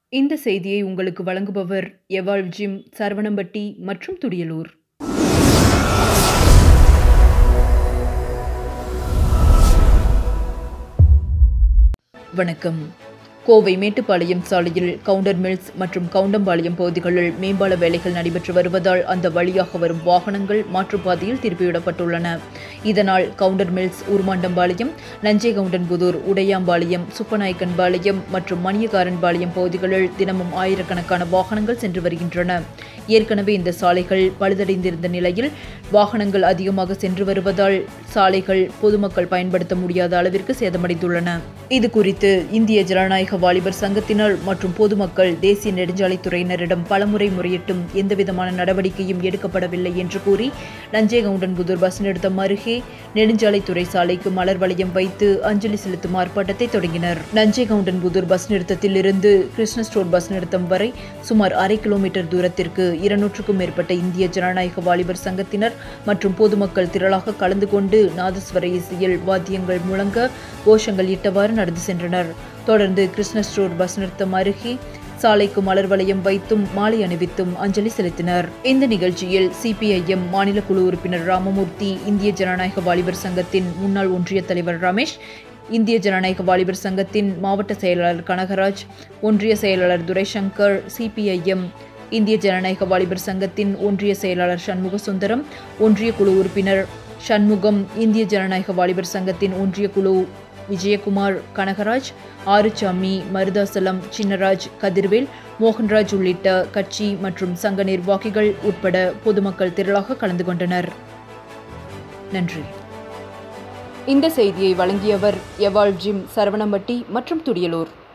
இந்த செய்தியை உங்களுக்கு வழங்குபவர் எவாள் ஜிம் சரவணம்பட்டி மற்றும் துடியலூர் வணக்கம் கோவை மேட்டுப்பாளையம் சாலையில் கவுண்டர் மில்ஸ் மற்றும் கவுண்டம்பாளையம் பகுதிகளில் மேம்பால வேலைகள் நடைபெற்று வருவதால் அந்த வழியாக வரும் வாகனங்கள் மாற்றுப்பாதையில் திருப்பிவிடப்பட்டுள்ளன இதனால் கவுண்டர் மில்ஸ் உருமாண்டம்பாளையம் நஞ்சைகவுண்டன்புதூர் உடையாம்பாளையம் சுப்பநாயக்கன்பாளையம் மற்றும் மணியகாரன்பாளையம் பகுதிகளில் தினமும் ஆயிரக்கணக்கான வாகனங்கள் சென்று வருகின்றன ஏற்கனவே இந்த சாலைகள் பழுதடைந்திருந்த நிலையில் வாகனங்கள் அதிகமாக சென்று வருவதால் சாலைகள் பொதுமக்கள் பயன்படுத்த முடியாத அளவிற்கு சேதமடைந்துள்ளன இது குறித்து இந்திய ஜனநாயக வாலிபர் சங்கத்தினர் மற்றும் பொதுமக்கள் தேசிய நெடுஞ்சாலைத்துறையினரிடம் பலமுறை முறையிட்டும் எந்தவிதமான நடவடிக்கையும் எடுக்கப்படவில்லை என்று கூறி நஞ்சேகவுண்டன்புதூர் பஸ் நிறுத்தம் அருகே நெடுஞ்சாலைத்துறை சாலைக்கு மலர் வளையம் வைத்து அஞ்சலி செலுத்தும் ஆர்ப்பாட்டத்தை தொடங்கினர் நஞ்சேகவுண்டன்புதூர் பஸ் நிறுத்தத்தில் இருந்து கிருஷ்ண ஸ்டோர் பஸ் நிறுத்தம் வரை சுமார் அரை கிலோமீட்டர் தூரத்திற்கு இருநூற்றுக்கும் மேற்பட்ட இந்திய ஜனநாயக வாலிபர் சங்கத்தினர் மற்றும் பொதுமக்கள் திரளாக கலந்து கொண்டு நாதஸ்வர இசையில் வாத்தியங்கள் முழங்க கோஷங்கள் இட்டவாறு நடந்து சென்றனர் தொடர்ந்து கிருஷ்ண ஸ்டோர் பஸ் நிறுத்தம் அருகே சாலைக்கு மலர் வளையம் வைத்தும் மாலை அணிவித்தும் அஞ்சலி செலுத்தினர் இந்த நிகழ்ச்சியில் சிபிஐஎம் மாநில குழு உறுப்பினர் ராமமூர்த்தி இந்திய ஜனநாயக வாலிபர் சங்கத்தின் முன்னாள் ஒன்றிய தலைவர் ரமேஷ் இந்திய ஜனநாயக வாலிபர் சங்கத்தின் மாவட்ட செயலாளர் கனகராஜ் ஒன்றிய செயலாளர் துரைசங்கர் சிபிஐஎம் இந்திய ஜனநாயக வாலிபர் சங்கத்தின் ஒன்றிய செயலாளர் சண்முக சுந்தரம் ஒன்றிய குழு உறுப்பினர் சண்முகம் இந்திய ஜனநாயக வாலிபர் சங்கத்தின் ஒன்றிய குழு விஜயகுமார் கனகராஜ் ஆறுசாமி மருதாசலம் சின்னராஜ் கதிர்வேல் மோகன்ராஜ் உள்ளிட்ட கட்சி மற்றும் சங்க நிர்வாகிகள் உட்பட பொதுமக்கள் திரளாக கலந்து கொண்டனர் நன்றி இந்த செய்தியை வழங்கியவர் எவாள் ஜிம் சரவணம்பட்டி மற்றும் துடியலூர்